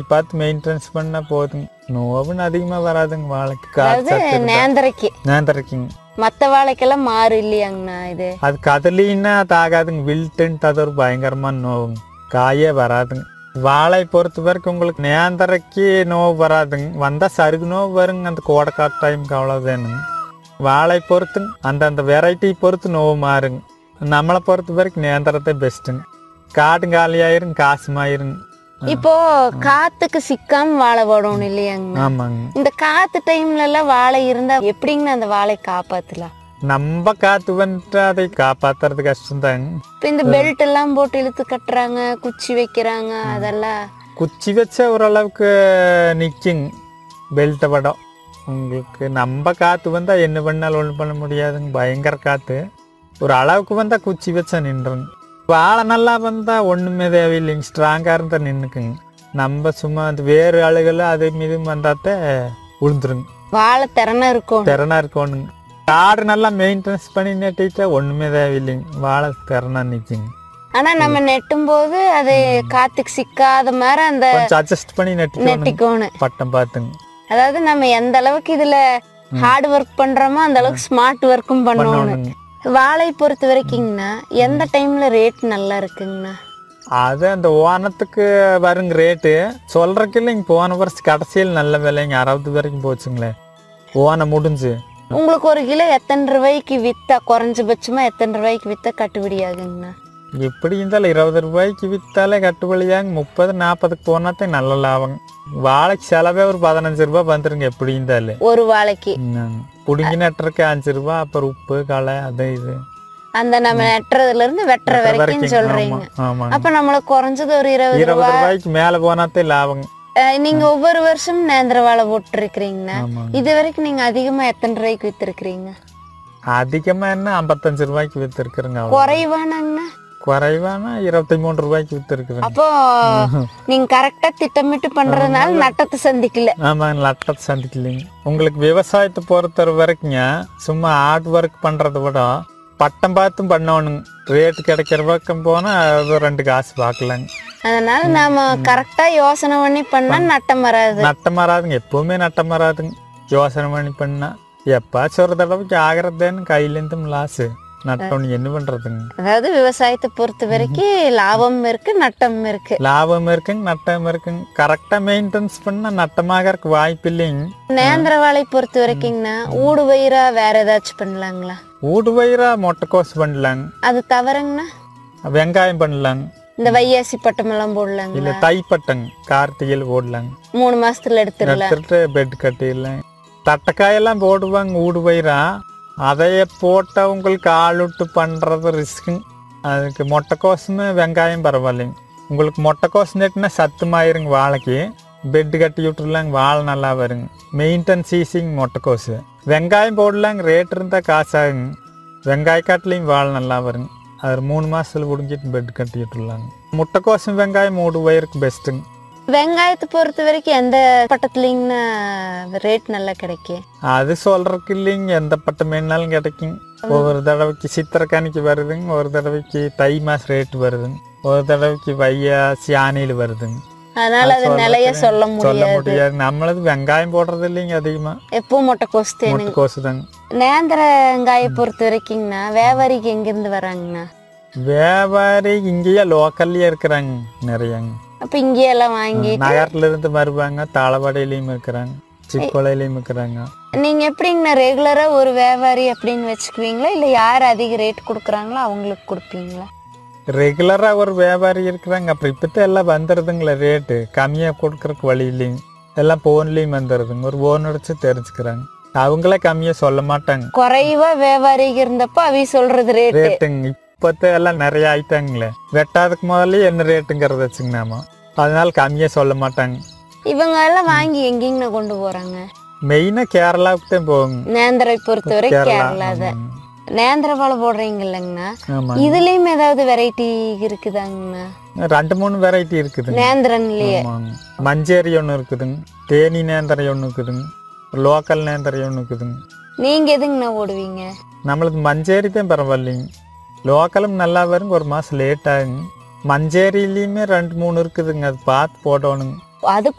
பார்த்து மெயின்டெனன்ஸ் பண்ணா போதுங்க நோவுன்னு அதிகமா வராதுங்க வாழைக்கு காற்று அதாவது சத்து இருந்தா. நேந்திரைக்கு நேந்திரக்கிங்க மத்த வாழைக்கெல்லாம் மாறு இல்லையாங்கண்ணா இது அது கதலின்னா அது ஆகாதுங்க வில்ட்டுன்ட்டு அது ஒரு பயங்கரமான நோவுங்க காயே வராதுங்க வாழை பொறுத்த வரைக்கும் உங்களுக்கு நேந்திரைக்கு நோவு வராதுங்க வந்தால் சருகு நோவு வருங்க அந்த கோடைக்காட்டு டைமுக்கு அவ்வளோதானுங்க வாழை பொறுத்துங்க அந்தந்த வெரைட்டி பொறுத்து நோவு மாறுங்க நம்மளை பொறுத்த வரைக்கும் நேந்திரத்தை பெஸ்ட்டுங்க காடும் காலியாயிருங்க காசுமாயிருங்க இப்போ காத்துக்கு சிக்காம வாழை போடணும் இல்லையாங்கண்ணா ஆமாங்க இந்த காத்து டைம்ல எல்லாம் வாழை இருந்தா எப்படிங்கண்ணா அந்த வாழை காப்பாத்தலாம் நம்ம காத்து வந்துட்டு அதை காப்பாத்துறது கஷ்டம்தாங்க இப்போ இந்த பெல்ட் எல்லாம் போட்டு இழுத்து கட்டுறாங்க குச்சி வைக்கிறாங்க அதெல்லாம் குச்சி வச்சா ஓரளவுக்கு நிற்குங்க பெல்ட்டை படம் உங்களுக்கு நம்ம காற்று வந்தால் என்ன பண்ணாலும் ஒன்றும் பண்ண முடியாதுங்க பயங்கர காற்று ஒரு அளவுக்கு வந்தால் குச்சி வச்சா நின்றுங்க வாழை நல்லா வந்தால் ஒன்றுமே தேவையில்லைங்க ஸ்ட்ராங்காக இருந்தால் நின்றுக்குங்க நம்ம சும்மா அந்த வேறு ஆளுகள் அது மீது வந்தாத்த உளுந்துருங்க வாழை திறனை இருக்கும் திறனா இருக்கணுங்க காடு நல்லா மெயின்டெனன்ஸ் பண்ணி நட்டிட்டா ஒன்றுமே தேவையில்லைங்க வாழை திறனா நிற்குங்க ஆனா நம்ம நெட்டும் போது அது காத்துக்கு சிக்காத மாதிரி அந்த கொஞ்சம் அட்ஜஸ்ட் பண்ணி நட்டிக்கணும் நெட்டிக்கோணும் பட்டம் பார்த்துங்க அதாவது நம்ம எந்த அளவுக்கு இதுல ஹார்ட் ஒர்க் பண்றோமோ அந்த அளவுக்கு ஸ்மார்ட் ஒர்க்கும் பண்ணணும் பண்ணணுங்க வாழை பொறுத்த வரைக்குங்கண்ணா எந்த டைம்ல ரேட் நல்லா இருக்குங்கண்ணா அது அந்த ஓனத்துக்கு வருங்க ரேட்டு சொல்றதுக்கு இல்லைங்க போன வருஷம் கடைசியில் நல்ல விலைங்க அறுபது வரைக்கும் போச்சுங்களே ஓனை முடிஞ்சு உங்களுக்கு ஒரு கிலோ எத்தனை ரூபாய்க்கு வித்தா குறைஞ்சபட்சமா எத்தனை ரூபாய்க்கு வித்தா கட்டுப்படி ஆகுங்கண்ணா எப்படி இருந்தாலும் இருபது ரூபாய்க்கு வித்தாலே கட்டுப்படியாங்க முப்பது நாற்பதுக்கு போனாத்தே நல்ல லாபம் வாழைக்கு செலவே ஒரு பதினஞ்சு ரூபாய் வந்துருங்க எப்படி இருந்தாலும் ஒரு வாழைக்கு புடுங்கி நட்டுறக்கு அஞ்சு ரூபாய் அப்புறம் உப்பு களை அது இது அந்த நம்ம நட்டுறதுல இருந்து வெட்டுற வரைக்கும் சொல்றீங்க ஆமா ஆமாங்க அப்ப நம்மளுக்கு குறைஞ்சது ஒரு இருபது இருபது ரூபாய் ரூபாய்க்கு மேல போனாத்தே லாபங்க அஹ் நீங்க ஒவ்வொரு வருஷம் நேந்திர வாழை போட்டுருக்கிறீங்கண்ணா ஆமாங்க இது வரைக்கும் நீங்க அதிகமா எத்தனை ரூபாய்க்கு வித்துருக்கிறீங்க அதிகமா என்ன ஐம்பத்தஞ்சு ரூபாய்க்கு வித்துருக்குறேங்க அவ்வளோ குறைவானாங்கண்ணா குறைவானா இருபத்தி மூணு ரூபாய்க்கு வித்துருக்குறேங்க அப்போ நீங்க கரெக்டா திட்டமிட்டு பண்றதுனால நட்டத்தை சந்திக்கல ஆமாங்க லட்டத்தை சந்திக்கலைங்க உங்களுக்கு விவசாயத்தை பொறுத்த வரைக்குங்க சும்மா ஹார்ட் ஒர்க் பண்றதை விட பட்டம் பார்த்தும் பண்ணணுங்க ரேட்டு கிடைக்கிற பக்கம் போனா அது ரெண்டு காசு பார்க்கலாங்க அதனால நாம கரெக்டா யோசனை பண்ணி பண்ணா நட்டம் வராது நட்டம் வராதுங்க எப்பவுமே நட்டம் வராதுங்க யோசனை பண்ணி பண்ணா எப்பாச்சும் ஒரு தடவைக்கு ஆகிறதேன்னு கையிலேருந்தும் லாஸு நட்டம் என்ன பண்றதுங்க அதாவது விவசாயத்தை பொறுத்த வரைக்கும் லாபம் இருக்கு நட்டம் இருக்கு லாபம் இருக்குங்க நட்டம் இருக்குங்க கரெக்டா மெயின்டெனன்ஸ் பண்ணா நட்டமாகறதுக்கு வாய்ப்பு இல்லைங்க நேந்திர வாழை பொறுத்த வரைக்குங்கண்ணா ஊடு வயிறா வேற ஏதாச்சும் பண்ணலாங்களா ஊடு பயிரா மொட்டைக்கோசு பண்ணலாங்க அது தவறுங்கண்ணா வெங்காயம் பண்ணலாங்க இந்த வையாசி பட்டமெல்லாம் போடலாங்களா இல்ல தைப்பட்டங்க கார்த்திகையில் போடலாங்க மூணு மாசத்துல எடுத்துடலாம் எடுத்துட்டு பெட் கட்டிடலாம் தட்டைக்காயெல்லாம் போடுவாங்க ஊடு பயிரா அதைய போட்டா உங்களுக்கு ஆள் விட்டு பண்றது ரிஸ்க்குங்க அதுக்கு மொட்டைக்கோசுமே வெங்காயம் பரவாயில்லைங்க உங்களுக்கு மொட்டைக்கோசு நட்டுனா சத்துமாயிருங்க வாழைக்கு பெட் கட்டி விட்டுருலாங்க வாழை நல்லா வருங்க மெயின்டென் சீசிங் மொட்டைக்கோசு வெங்காயம் போடலாங்க ரேட் இருந்தால் காசாகுங்க வெங்காய காட்டுலையும் வாழை நல்லா வருங்க அது மூணு மாசத்துல முடிஞ்சிட்டு பெட் கட்டி விட்டுருலாங்க முட்டைக்கோசும் வெங்காயம் மூடு வயிறுக்கு பெஸ்ட்டுங்க வெங்காயத்தை பொறுத்த வரைக்கும் எந்த பட்டத்துலங்கண்ணா ரேட் நல்லா கிடைக்கும் அது சொல்றதுக்கு இல்லைங்க எந்த பட்டம் வேணாலும் கிடைக்கும் ஒவ்வொரு தடவைக்கு சித்திரக்கணிக்கு வருதுங்க ஒரு தடவைக்கு தை மாசம் ரேட் வருதுங்க ஒரு தடவைக்கு வையாசி ஆனியில் வருதுங்க அதனால அது நிலைய சொல்ல சொல்ல முடியாது முடியாது நம்மளது வெங்காயம் போடுறது இல்லைங்க அதிகமா எப்பவும் முட்டை கோசு தேனுங்க முட்டைக்கோசு தாங்க நேந்திர வெங்காய பொறுத்த வரைக்குங்கண்ணா வியாபாரிக்கு எங்கிருந்து வராங்கண்ணா வியாபாரி இங்கேயே லோக்கல்லே இருக்கிறாங்க நிறையங்க அப்ப இங்கேயெல்லாம் வாங்கி நகரத்துல இருந்து வருவாங்க தாளவாடியிலையும் இருக்கிறாங்க சிக்கோலையிலையும் இருக்கிறாங்க நீங்க எப்படிங்கண்ணா ரெகுலரா ஒரு வியாபாரி அப்படின்னு வச்சுக்குவீங்களா இல்ல யார் அதிக ரேட் கொடுக்குறாங்களோ அவங்களுக்கு கொடுப்பீங்களா ரெகுலரா ஒரு வியாபாரி இருக்கிறாங்க அப்புறம் இப்பதான் எல்லாம் வந்துடுதுங்களே ரேட்டு கம்மியா கொடுக்கறதுக்கு வழி இல்லைங்க எல்லாம் போன்லயும் வந்துடுதுங்க ஒரு போன் அடிச்சு தெரிஞ்சுக்கிறாங்க அவங்களே கம்மியா சொல்ல மாட்டாங்க குறைவா வியாபாரிக்கு இருந்தப்போ அவி சொல்றது ரேட்டு ரேட்டுங்க இப்பத்த எல்லாம் நிறைய ஆயிட்டாங்களே வெட்டாதுக்கு முதல்ல என்ன ரேட்டுங்கிறத வச்சுங்க நாம அதனால கம்மியா சொல்ல மாட்டாங்க இவங்க எல்லாம் வாங்கி எங்கேங்கண்ணா கொண்டு போறாங்க மெயினா கேரளாவுக்கு தான் போகுங்க நேந்திரை பொறுத்த வரை கேரளா கேரளா தான் நேந்திர வாழை போடுறீங்க இல்லைங்கண்ணா ஆமா இதுலயும் ஏதாவது வெரைட்டி இருக்குதாங்கண்ணா ரெண்டு மூணு வெரைட்டி இருக்குதுங்க நேந்திரன்லயே ஆமாங்க மஞ்சேரி ஒன்று இருக்குதுங்க தேனி நேந்திரை ஒன்று இருக்குதுங்க லோக்கல் நேந்திரை ஒன்று இருக்குதுங்க நீங்க எதுங்கண்ணா ஓடுவீங்க நம்மளுக்கு மஞ்சேரி தான் பரவாயில்லைங்க லோக்கலும் நல்லா வருங்க ஒரு மாதம் லேட் ஆகுங்க மஞ்சேரியிலையுமே ரெண்டு மூணு இருக்குதுங்க அது பார்த்து போடணுங்க அது